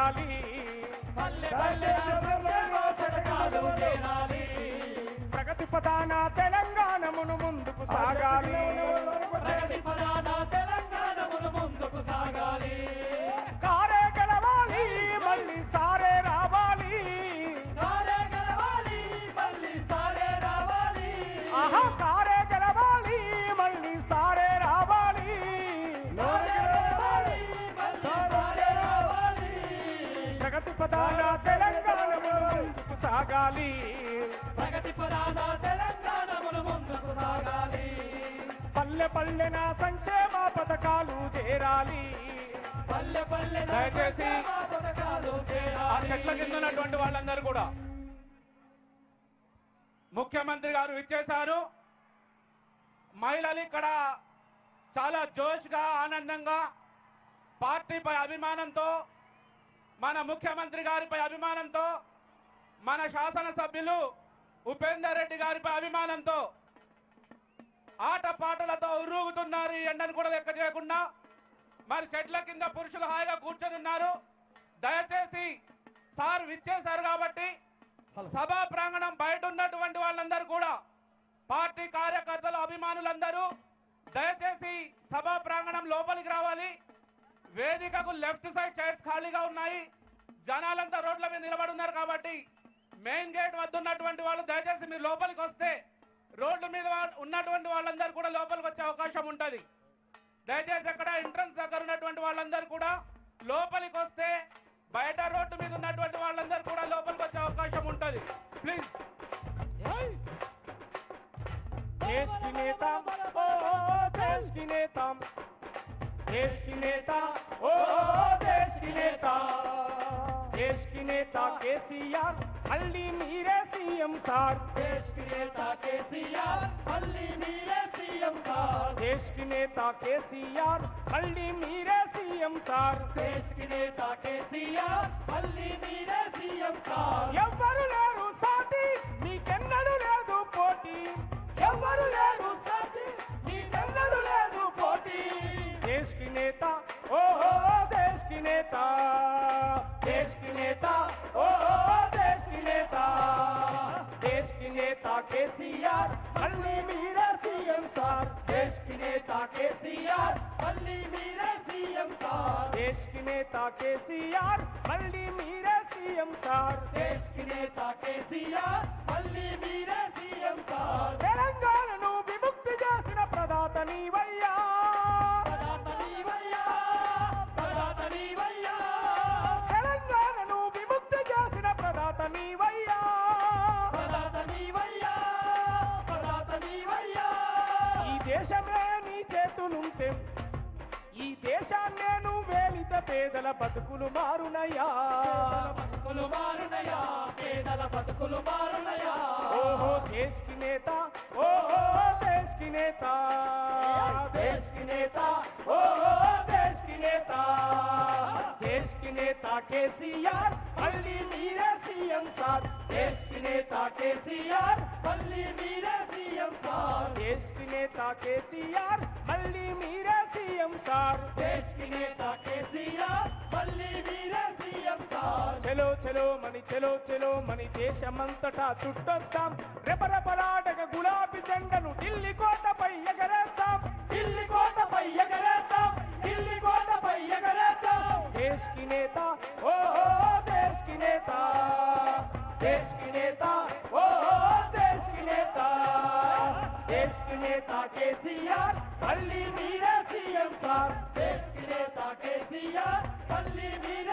సాగాలి పల్లె పల్లె సంక్షేమ పథకాలు చేరాలి ప్రగతి ప్రధాన తెలంగాణమును ముందుకు సాగాలి ప్రగతి ప్రధాన తెలంగాణమును ముందుకు సాగాలి కారే గెలవాలి మళ్ళీ సారే రావాలి కారే గెలవాలి మళ్ళీ సారే రావాలి ఆహా కారే గెలవాలి మళ్ళీ సారే రావాలి కారే గెలవాలి మళ్ళీ సారే రావాలి ప్రగతి ప్రధాన తెలంగాణమును ముందుకు సాగాలి ప్రగతి ప్రధాన తెలంగాణమును ముందుకు సాగాలి పల్లె పల్లెన సంక్షేమ పథకాలు చేరాలి పల్లె పల్లె దయచేసి పథకాలు ఆ చేరాలి చెట్ల కింద ఉన్నటువంటి వాళ్ళందరూ కూడా ముఖ్యమంత్రి గారు ఇచ్చేశారు మహిళలు ఇక్కడ చాలా జోష్గా ఆనందంగా పార్టీపై అభిమానంతో మన ముఖ్యమంత్రి గారిపై అభిమానంతో మన శాసనసభ్యులు ఉపేందర్ రెడ్డి గారిపై అభిమానంతో ఆట పాటలతో ఉర్రూగుతున్నారు ఈ ఎండను కూడా లెక్క చేయకుండా మరి చెట్ల కింద పురుషులు హాయిగా కూర్చొని ఉన్నారు దయచేసి సార్ విచ్చేశారు కాబట్టి సభా ప్రాంగణం బయట ఉన్నటువంటి వాళ్ళందరూ కూడా పార్టీ కార్యకర్తలు అభిమానులందరూ దయచేసి సభా ప్రాంగణం లోపలికి రావాలి వేదికకు లెఫ్ట్ సైడ్ చైర్స్ ఖాళీగా ఉన్నాయి జనాలంతా రోడ్ల మీద నిలబడి ఉన్నారు కాబట్టి మెయిన్ గేట్ వద్ద ఉన్నటువంటి వాళ్ళు దయచేసి మీరు లోపలికి వస్తే రోడ్ల మీద వా- ఉన్నటువంటి వాళ్ళందరూ కూడా లోపలికి వచ్చే అవకాశం ఉంటుంది దయచేసి అక్కడ ఎంట్రన్స్ దగ్గర ఉన్నటువంటి వాళ్ళందరూ కూడా లోపలికి వస్తే బయట రోడ్డు మీద ఉన్నటువంటి వాళ్ళందరూ కూడా లోపలికి వచ్చే అవకాశం ఉంటుంది ప్లీజ్ देश की नेता ओ देश की नेता देश की नेता ओ देश की नेता देश की नेता केसीआर మళ్ళీ మీరే సీఎం సార్ దేశ్ కి నేత కేసీఆర్ మళ్ళీ మీరే సీఎం సార్ దేశ్ కి నేత కేసీఆర్ మళ్ళీ మీరే సీఎం సార్ దేశ్ కి నేత కేసీఆర్ మళ్ళీ మీరే సీఎం సార్ ఎవ్వరు లేరు సాటి మీకెన్నడూ లేదు పోటీ ఎవ్వరు లేరు సాటి నీకెన్నడూ లేదు పోటీ देश की नेता ओ देश की नेता देश की नेता ओ देश की नेता देश की नेता केसीआर మళ్ళీ మీరే సీఎం సార్ దేశ్ కి నేత కేసీఆర్ మళ్ళీ మీరే సీఎం సార్ దేశ్ కి నేత కేసీఆర్ మళ్ళీ మీరే సీఎం సార్ దేశ్ కి నేత కేసీఆర్ మళ్ళీ మీరే సీఎం సార్ తెలంగాణను విముక్తి చేసిన ప్రదాత నీవయ్యా ప్రదాత నీవయ్యా ప్రదాత నీవయ్యా తెలంగాణను విముక్తి చేసిన ప్రదాత నీవయ్యా ప్రదాత నీవయ్యా ప్రదాత నీవయ్యా ఈ దేశమే నీ చేతులుంటే ఈ దేశాన్నే నువ్వు వేలిత పేదల బతుకులు మారునయ్యా బతుకులు మారునయా పేదల బతుకులు మారునయా ఓహో దేశ్ కి నేత ఓహో దేశ్ కి నేత దేశ్ కి నేత ఓహో దేశ్ కి నేత దేశ్ కి నేత కేసీఆర్ మళ్ళీ మీరే సీఎం సార్ దేశ్ కి నేత కేసీఆర్ మళ్ళీ మీరే సీఎం సార్ దేశ్ కి నేత కేసీఆర్ మళ్ళీ మీరే సీఎం సార్ దేశ్ కి నేత కేసీఆర్ మళ్ళీ మీరే సీఎం సార్ చలో చలో మని చలో చలో మని దేశమంతటా చుట్టొద్దాం రెపరెపలాడగ గులాబీ జెండను ఢిల్లీ కోటపై ఎగరేద్దాం ఢిల్లీ కోటపై ఎగరేద్దాం ఢిల్లీ కోటపై ఎగరేద్దాం దేశ్ కి నేత ఓ ఓ, దేశ్ కి నేత దేశ్ కి నేత ఓ ఓ, దేశ్ కి నేత దేశ్ కి నేత కేసీఆర్ మళ్ళీ మీరే సీఎం సార్ దేశ్ కి నేత కేసీఆర్ మళ్ళీ మీరే